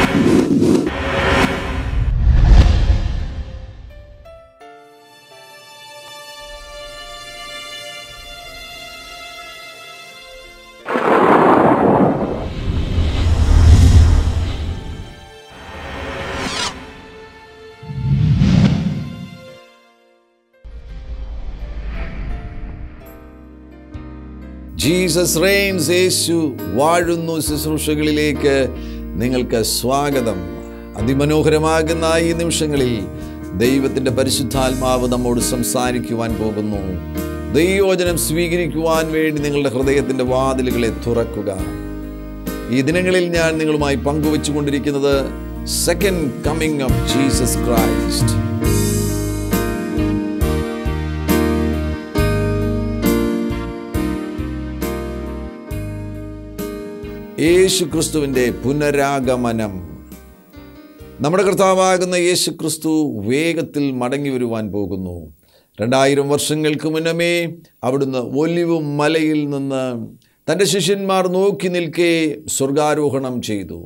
Jesus Reigns യേശു വാഴുന്നു ശുശ്രൂഷകളിലേക്ക് നിങ്ങൾക്ക് സ്വാഗതം അതിമനോഹരമാകുന്ന ഈ നിമിഷങ്ങളിൽ ദൈവത്തിൻ്റെ പരിശുദ്ധാത്മാവ് നമ്മോട് സംസാരിക്കുവാൻ പോകുന്നു ദൈവവചനം സ്വീകരിക്കുവാൻ വേണ്ടി നിങ്ങളുടെ ഹൃദയത്തിൻ്റെ വാതിലുകളെ തുറക്കുക ഈ ദിനങ്ങളിൽ ഞാൻ നിങ്ങളുമായി പങ്കുവെച്ചുകൊണ്ടിരിക്കുന്നത് second coming of Jesus Christ Yesu ക്രിസ്തുവിൻ്റെ പുനരാഗമനം നമ്മുടെ കർത്താവാകുന്ന യേശു ക്രിസ്തു വേഗത്തിൽ മടങ്ങി വരുവാൻ പോകുന്നു രണ്ടായിരം വർഷങ്ങൾക്ക് മുന്നമേ അവിടുന്ന് ഒലിവും മലയിൽ നിന്ന് തൻ്റെ ശിഷ്യന്മാർ നോക്കി നിൽക്കെ സ്വർഗാരോഹണം ചെയ്തു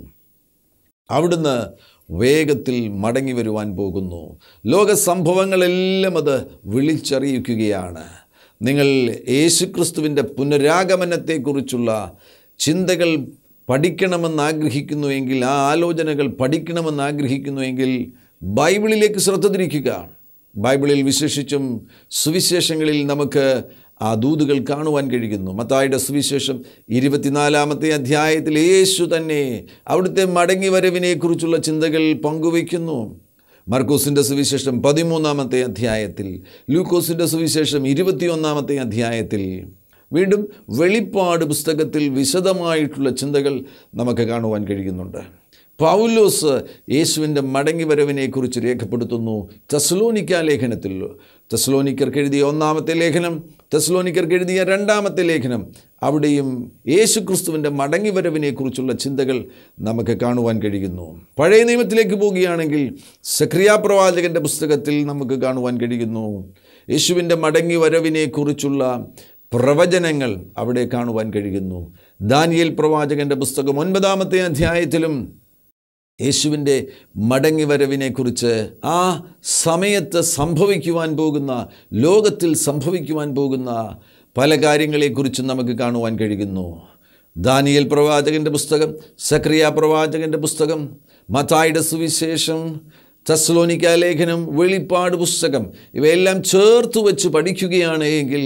അവിടുന്ന് വേഗത്തിൽ മടങ്ങി വരുവാൻ പോകുന്നു ലോക സംഭവങ്ങളെല്ലാം അത് വിളിച്ചറിയിക്കുകയാണ് നിങ്ങൾ യേശുക്രിസ്തുവിൻ്റെ പുനരാഗമനത്തെക്കുറിച്ചുള്ള ചിന്തകൾ പഠിക്കണമെന്ന് ആഗ്രഹിക്കുന്നുവെങ്കിൽ ആ ആലോചനകൾ പഠിക്കണമെന്ന് ആഗ്രഹിക്കുന്നുവെങ്കിൽ ബൈബിളിലേക്ക് ശ്രദ്ധ തിരിക്കുക ബൈബിളിൽ വിശേഷിച്ചും സുവിശേഷങ്ങളിൽ നമുക്ക് ആ ദൂതുകൾ കാണുവാൻ കഴിയുന്നു മത്തായുടെ സുവിശേഷം ഇരുപത്തിനാലാമത്തെ അധ്യായത്തിൽ യേശു തന്നെ അവിടുത്തെ മടങ്ങി വരവിനെക്കുറിച്ചുള്ള ചിന്തകൾ പങ്കുവയ്ക്കുന്നു മർക്കോസിൻ്റെ സുവിശേഷം പതിമൂന്നാമത്തെ അധ്യായത്തിൽ ലൂക്കോസിൻ്റെ സുവിശേഷം ഇരുപത്തിയൊന്നാമത്തെ അധ്യായത്തിൽ വീണ്ടും വെളിപ്പാട് പുസ്തകത്തിൽ വിശദമായിട്ടുള്ള ചിന്തകൾ നമുക്ക് കാണുവാൻ കഴിയുന്നുണ്ട് പൗലോസ് യേശുവിൻ്റെ മടങ്ങി വരവിനെക്കുറിച്ച് രേഖപ്പെടുത്തുന്നു തെസ്ലോനിക്ക ലേഖനത്തിൽ തെസ്ലോനിക്കർക്ക് എഴുതിയ ഒന്നാമത്തെ ലേഖനം തെസ്ലോനിക്കർക്ക് എഴുതിയ രണ്ടാമത്തെ ലേഖനം അവിടെയും യേശു ക്രിസ്തുവിൻ്റെ മടങ്ങി വരവിനെക്കുറിച്ചുള്ള ചിന്തകൾ നമുക്ക് കാണുവാൻ കഴിയുന്നു പഴയ നിയമത്തിലേക്ക് പോവുകയാണെങ്കിൽ സക്രിയ പ്രവാചകൻ്റെ പുസ്തകത്തിൽ നമുക്ക് കാണുവാൻ കഴിയുന്നു യേശുവിൻ്റെ മടങ്ങി വരവിനെക്കുറിച്ചുള്ള പ്രവചനങ്ങൾ അവിടെ കാണുവാൻ കഴിയുന്നു ദാനിയേൽ പ്രവാചകൻ്റെ പുസ്തകം ഒൻപതാമത്തെ അധ്യായത്തിലും യേശുവിൻ്റെ മടങ്ങി വരവിനെക്കുറിച്ച് ആ സമയത്ത് സംഭവിക്കുവാൻ പോകുന്ന ലോകത്തിൽ സംഭവിക്കുവാൻ പോകുന്ന പല കാര്യങ്ങളെക്കുറിച്ചും നമുക്ക് കാണുവാൻ കഴിയുന്നു ദാനിയൽ പ്രവാചകൻ്റെ പുസ്തകം സക്രിയ പ്രവാചകൻ്റെ പുസ്തകം മത്തായുടെ സുവിശേഷം തസ്ലോനിക്ക ലേഖനം വെളിപ്പാട് പുസ്തകം ഇവയെല്ലാം ചേർത്ത് വെച്ച് പഠിക്കുകയാണ് എങ്കിൽ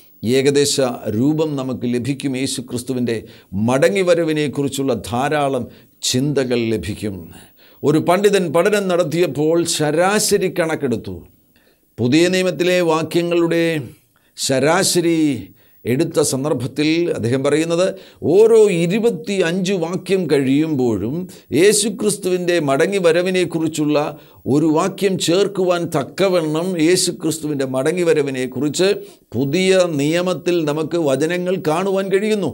ഏകദേശ രൂപം നമുക്ക് ലഭിക്കും യേശു ക്രിസ്തുവിൻ്റെ മടങ്ങിവരവിനെക്കുറിച്ചുള്ള ധാരാളം ചിന്തകൾ ലഭിക്കും ഒരു പണ്ഡിതൻ പഠനം നടത്തിയപ്പോൾ ശരാശരി കണക്കെടുത്തു പുതിയ നിയമത്തിലെ വാക്യങ്ങളുടെ ശരാശരി എടുത്ത സന്ദർഭത്തിൽ അദ്ദേഹം പറയുന്നത് ഓരോ ഇരുപത്തി അഞ്ച് വാക്യം കഴിയുമ്പോഴും യേശുക്രിസ്തുവിൻ്റെ മടങ്ങി വരവിനെക്കുറിച്ചുള്ള ഒരു വാക്യം ചേർക്കുവാൻ തക്കവണ്ണം യേശുക്രിസ്തുവിൻ്റെ മടങ്ങി വരവിനെക്കുറിച്ച് പുതിയ നിയമത്തിൽ നമുക്ക് വചനങ്ങൾ കാണുവാൻ കഴിയുന്നു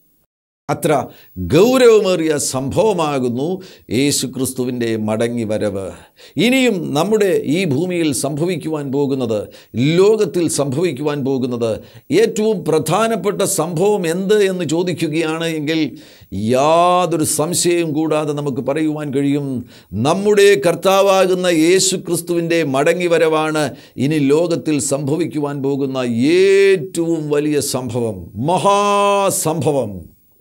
അത്ര ഗൗരവമേറിയ സംഭവമാകുന്നു യേശു ക്രിസ്തുവിൻ്റെ മടങ്ങി വരവ് ഇനിയും നമ്മുടെ ഈ ഭൂമിയിൽ സംഭവിക്കുവാൻ പോകുന്നത് ലോകത്തിൽ സംഭവിക്കുവാൻ പോകുന്നത് ഏറ്റവും പ്രധാനപ്പെട്ട സംഭവം എന്ത് എന്ന് ചോദിക്കുകയാണ് എങ്കിൽ യാതൊരു സംശയവും കൂടാതെ നമുക്ക് പറയുവാൻ കഴിയും നമ്മുടെ കർത്താവാകുന്ന യേശു ക്രിസ്തുവിൻ്റെ മടങ്ങി വരവാണ് ഇനി ലോകത്തിൽ സംഭവിക്കുവാൻ പോകുന്ന ഏറ്റവും വലിയ സംഭവം മഹാസംഭവം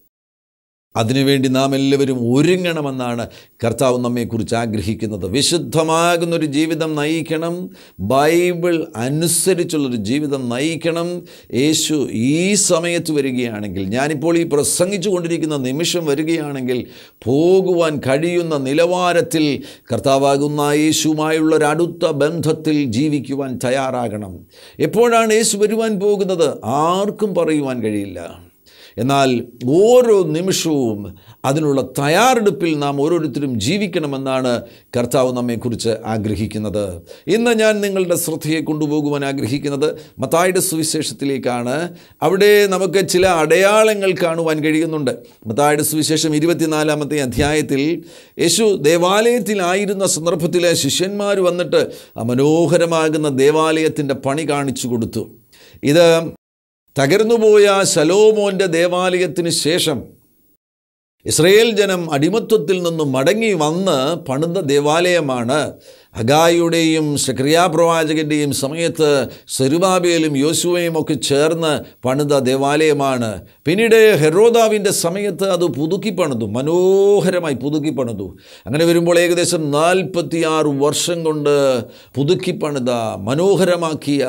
അതിനുവേണ്ടി നാം എല്ലാവരും ഒരുങ്ങണമെന്നാണ് കർത്താവ് നമ്മെക്കുറിച്ച് ആഗ്രഹിക്കുന്നത് വിശുദ്ധമാകുന്നൊരു ജീവിതം നയിക്കണം ബൈബിൾ അനുസരിച്ചുള്ളൊരു ജീവിതം നയിക്കണം യേശു ഈ സമയത്ത് വരികയാണെങ്കിൽ ഞാനിപ്പോൾ ഈ പ്രസംഗിച്ചു കൊണ്ടിരിക്കുന്ന നിമിഷം വരികയാണെങ്കിൽ പോകുവാൻ കഴിയുന്ന നിലവാരത്തിൽ കർത്താവാകുന്ന യേശുവുമായുള്ള ഒരു അടുത്ത ബന്ധത്തിൽ ജീവിക്കുവാൻ തയ്യാറാകണം എപ്പോഴാണ് യേശു വരുവാൻ പോകുന്നത് ആർക്കും പറയുവാൻ കഴിയില്ല എന്നാൽ ഓരോ നിമിഷവും അതിനുള്ള തയ്യാറെടുപ്പിൽ നാം ഓരോരുത്തരും ജീവിക്കണമെന്നാണ് കർത്താവ് നമ്മെക്കുറിച്ച് ആഗ്രഹിക്കുന്നത് ഇന്ന് ഞാൻ നിങ്ങളുടെ ശ്രദ്ധയെ കൊണ്ടുപോകുവാൻ ആഗ്രഹിക്കുന്നത് മത്തായുടെ സുവിശേഷത്തിലേക്കാണ് അവിടെ നമുക്ക് ചില അടയാളങ്ങൾ കാണുവാൻ കഴിയുന്നുണ്ട് മത്തായുടെ സുവിശേഷം ഇരുപത്തിനാലാമത്തെ അധ്യായത്തിൽ യേശു ദേവാലയത്തിലായിരുന്ന സന്ദർഭത്തിൽ ശിഷ്യന്മാർ വന്നിട്ട് ആ മനോഹരമാകുന്ന ദേവാലയത്തിൻ്റെ പണി കാണിച്ചു കൊടുത്തു ഇത് തകർന്നുപോയ ശലോമോൻ്റെ ദേവാലയത്തിന് ശേഷം ഇസ്രയേൽ ജനം അടിമത്വത്തിൽ നിന്നും മടങ്ങി വന്ന് പണിത ദേവാലയമാണ് ഹഗായിയുടെയും സക്രിയാ പ്രവാചകൻ്റെയും സമയത്ത് സെരുബാബേലും യോശുവയും ഒക്കെ ചേർന്ന് പണിത ദേവാലയമാണ് പിന്നീട് ഹെറോദാവിൻ്റെ സമയത്ത് അത് പുതുക്കി പണിതു മനോഹരമായി പുതുക്കി പണിതു അങ്ങനെ വരുമ്പോൾ ഏകദേശം നാൽപ്പത്തിയാറ് വർഷം കൊണ്ട് പുതുക്കി പണിത മനോഹരമാക്കിയ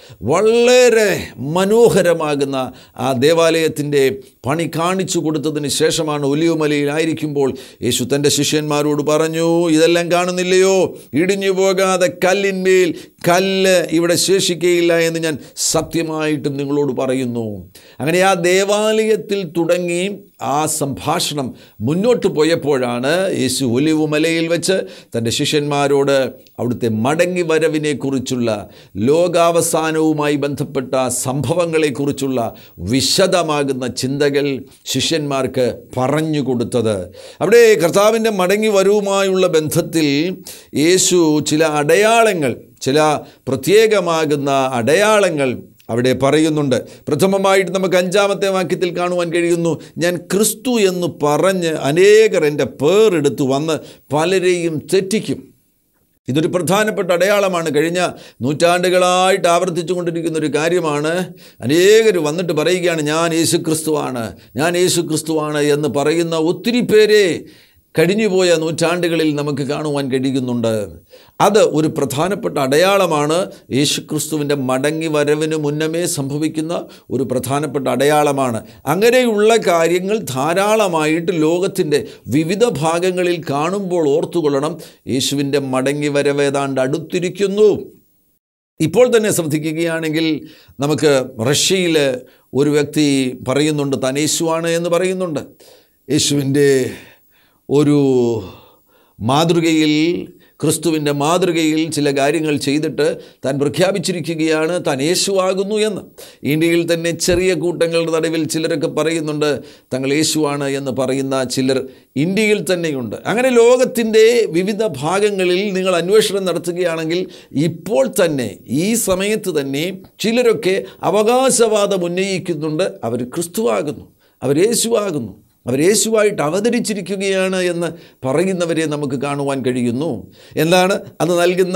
വളരെ മനോഹരമാകുന്ന ആ ദേവാലയത്തിൻ്റെ പണി കാണിച്ചു കൊടുത്തതിന് ശേഷമാണ് ഒലിയുമലയിലായിരിക്കുമ്പോൾ യേശു തൻ്റെ ശിഷ്യന്മാരോട് പറഞ്ഞു ഇതെല്ലാം കാണുന്നില്ലയോ ഇടിഞ്ഞു പോകാതെ കല്ലിന്മേൽ കല്ല് ഇവിടെ ശേഷിക്കുകയില്ല എന്ന് ഞാൻ സത്യമായിട്ടും നിങ്ങളോട് പറയുന്നു അങ്ങനെ ആ ദേവാലയത്തിൽ തുടങ്ങി ആ സംഭാഷണം മുന്നോട്ട് പോയപ്പോഴാണ് യേശു ഒലിവ് മലയിൽ വെച്ച് തൻ്റെ ശിഷ്യന്മാരോട് അവിടുത്തെ മടങ്ങി വരവിനെക്കുറിച്ചുള്ള ലോകാവസാനവുമായി ബന്ധപ്പെട്ട സംഭവങ്ങളെക്കുറിച്ചുള്ള വിശദമാകുന്ന ചിന്തകൾ ശിഷ്യന്മാർക്ക് പറഞ്ഞു കൊടുത്തത് അവിടെ കർത്താവിൻ്റെ മടങ്ങി വരവുമായുള്ള ബന്ധത്തിൽ യേശു ചില അടയാളങ്ങൾ ചില പ്രത്യേകമാകുന്ന അടയാളങ്ങൾ അവിടെ പറയുന്നുണ്ട് പ്രഥമമായിട്ട് നമുക്ക് അഞ്ചാമത്തെ വാക്യത്തിൽ കാണുവാൻ കഴിയുന്നു ഞാൻ ക്രിസ്തു എന്ന് പറഞ്ഞ് അനേകർ എൻ്റെ പേരെടുത്ത് വന്ന് പലരെയും തെറ്റിക്കും ഇതൊരു പ്രധാനപ്പെട്ട അടയാളമാണ് കഴിഞ്ഞ നൂറ്റാണ്ടുകളായിട്ട് ആവർത്തിച്ചു കൊണ്ടിരിക്കുന്ന ഒരു കാര്യമാണ് അനേകർ വന്നിട്ട് പറയുകയാണ് ഞാൻ യേശു ക്രിസ്തുവാണ് ഞാൻ യേശു ക്രിസ്തുവാണ് എന്ന് പറയുന്ന ഒത്തിരി പേരെ കഴിഞ്ഞുപോയ നൂറ്റാണ്ടുകളിൽ നമുക്ക് കാണുവാൻ കഴിയുന്നുണ്ട് അത് ഒരു പ്രധാനപ്പെട്ട അടയാളമാണ് യേശുക്രിസ്തുവിൻ്റെ മടങ്ങി വരവിന് മുന്നമേ സംഭവിക്കുന്ന ഒരു പ്രധാനപ്പെട്ട അടയാളമാണ് അങ്ങനെയുള്ള കാര്യങ്ങൾ ധാരാളമായിട്ട് ലോകത്തിൻ്റെ വിവിധ ഭാഗങ്ങളിൽ കാണുമ്പോൾ ഓർത്തുകൊള്ളണം യേശുവിൻ്റെ മടങ്ങി വരവ് ഏതാണ്ട് അടുത്തിരിക്കുന്നു ഇപ്പോൾ തന്നെ ശ്രദ്ധിക്കുകയാണെങ്കിൽ നമുക്ക് റഷ്യയിൽ ഒരു വ്യക്തി പറയുന്നുണ്ട് താൻ യേശുവാണ് എന്ന് പറയുന്നുണ്ട് യേശുവിൻ്റെ ഒരു മാതൃകയിൽ ക്രിസ്തുവിൻ്റെ മാതൃകയിൽ ചില കാര്യങ്ങൾ ചെയ്തിട്ട് താൻ പ്രഖ്യാപിച്ചിരിക്കുകയാണ് താൻ യേശുവാകുന്നു എന്ന് ഇന്ത്യയിൽ തന്നെ ചെറിയ കൂട്ടങ്ങളുടെ നടുവിൽ ചിലരൊക്കെ പറയുന്നുണ്ട് തങ്ങൾ യേശുവാണ് എന്ന് പറയുന്ന ചിലർ ഇന്ത്യയിൽ തന്നെയുണ്ട് അങ്ങനെ ലോകത്തിൻ്റെ വിവിധ ഭാഗങ്ങളിൽ നിങ്ങൾ അന്വേഷണം നടത്തുകയാണെങ്കിൽ ഇപ്പോൾ തന്നെ ഈ സമയത്ത് തന്നെ ചിലരൊക്കെ അവകാശവാദം ഉന്നയിക്കുന്നുണ്ട് അവർ ക്രിസ്തുവാകുന്നു അവർ യേശുവാകുന്നു അവർ യേശുവായിട്ട് അവതരിച്ചിരിക്കുകയാണ് എന്ന് പറയുന്നവരെ നമുക്ക് കാണുവാൻ കഴിയുന്നു എന്താണ് അത് നൽകുന്ന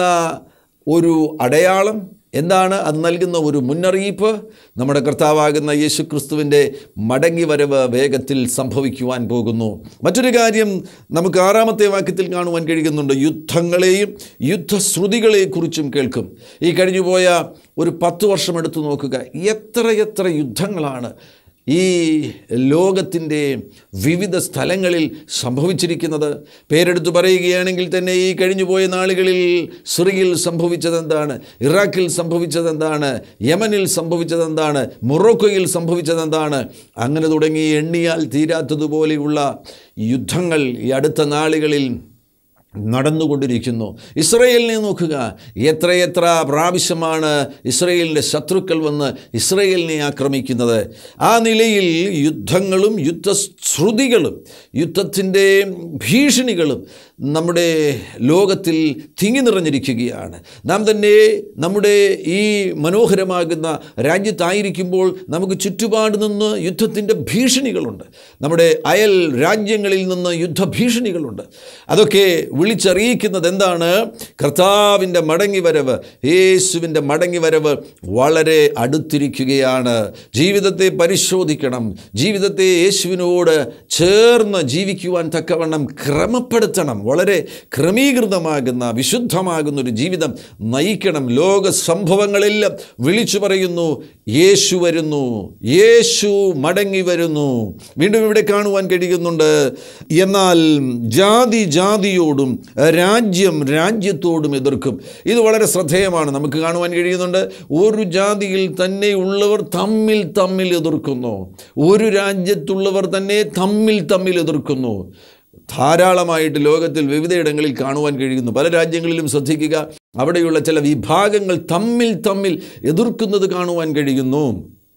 ഒരു അടയാളം എന്താണ് അത് നൽകുന്ന ഒരു മുന്നറിയിപ്പ് നമ്മുടെ കർത്താവാകുന്ന യേശു ക്രിസ്തുവിൻ്റെ മടങ്ങി വരവ് വേഗത്തിൽ സംഭവിക്കുവാൻ പോകുന്നു മറ്റൊരു കാര്യം നമുക്ക് ആറാമത്തെ വാക്യത്തിൽ കാണുവാൻ കഴിയുന്നുണ്ട് യുദ്ധങ്ങളെയും യുദ്ധശ്രുതികളെക്കുറിച്ചും കേൾക്കും ഈ കഴിഞ്ഞുപോയ ഒരു പത്ത് വർഷം എടുത്തു നോക്കുക എത്ര എത്ര യുദ്ധങ്ങളാണ് ഈ ലോകത്തിൻ്റെ വിവിധ സ്ഥലങ്ങളിൽ സംഭവിച്ചിരിക്കുന്നത് പേരെടുത്ത് പറയുകയാണെങ്കിൽ തന്നെ ഈ കഴിഞ്ഞുപോയ നാളുകളിൽ സിറിയയിൽ സംഭവിച്ചതെന്താണ് ഇറാഖിൽ സംഭവിച്ചതെന്താണ് യമനിൽ സംഭവിച്ചതെന്താണ് മൊറോക്കോയിൽ സംഭവിച്ചതെന്താണ് അങ്ങനെ തുടങ്ങി എണ്ണിയാൽ തീരാത്തതുപോലെയുള്ള യുദ്ധങ്ങൾ ഈ അടുത്ത നാളുകളിൽ നടന്നുകൊണ്ടിരിക്കുന്നു ഇസ്രയേലിനെ നോക്കുക എത്രയെത്ര പ്രാവശ്യമാണ് ഇസ്രയേലിൻ്റെ ശത്രുക്കൾ വന്ന് ഇസ്രയേലിനെ ആക്രമിക്കുന്നത് ആ നിലയിൽ യുദ്ധങ്ങളും യുദ്ധശ്രുതികളും യുദ്ധത്തിൻ്റെ ഭീഷണികളും നമ്മുടെ ലോകത്തിൽ തിങ്ങി നിറഞ്ഞിരിക്കുകയാണ് നാം തന്നെ നമ്മുടെ ഈ മനോഹരമാകുന്ന രാജ്യത്തായിരിക്കുമ്പോൾ നമുക്ക് ചുറ്റുപാട് നിന്ന് യുദ്ധത്തിൻ്റെ ഭീഷണികളുണ്ട് നമ്മുടെ അയൽ രാജ്യങ്ങളിൽ നിന്ന് യുദ്ധഭീഷണികളുണ്ട് അതൊക്കെ വിളിച്ചറിയിക്കുന്നത് എന്താണ് കർത്താവിൻ്റെ മടങ്ങി വരവ് യേശുവിൻ്റെ മടങ്ങി വരവ് വളരെ അടുത്തിരിക്കുകയാണ് ജീവിതത്തെ പരിശോധിക്കണം ജീവിതത്തെ യേശുവിനോട് ചേർന്ന് ജീവിക്കുവാൻ തക്കവണ്ണം ക്രമപ്പെടുത്തണം വളരെ ക്രമീകൃതമാകുന്ന വിശുദ്ധമാകുന്ന ഒരു ജീവിതം നയിക്കണം ലോക സംഭവങ്ങളെല്ലാം വിളിച്ചു പറയുന്നു യേശു വരുന്നു യേശു മടങ്ങി വരുന്നു വീണ്ടും ഇവിടെ കാണുവാൻ കഴിയുന്നുണ്ട് എന്നാൽ ജാതി ജാതിയോടും രാജ്യം രാജ്യത്തോടും എതിർക്കും ഇത് വളരെ ശ്രദ്ധേയമാണ് നമുക്ക് കാണുവാൻ കഴിയുന്നുണ്ട് ഒരു ജാതിയിൽ തന്നെ ഉള്ളവർ തമ്മിൽ തമ്മിൽ എതിർക്കുന്നു ഒരു രാജ്യത്തുള്ളവർ തന്നെ തമ്മിൽ തമ്മിൽ എതിർക്കുന്നു ധാരാളമായിട്ട് ലോകത്തിൽ വിവിധയിടങ്ങളിൽ കാണുവാൻ കഴിയുന്നു പല രാജ്യങ്ങളിലും ശ്രദ്ധിക്കുക അവിടെയുള്ള ചില വിഭാഗങ്ങൾ തമ്മിൽ തമ്മിൽ എതിർക്കുന്നത് കാണുവാൻ കഴിയുന്നു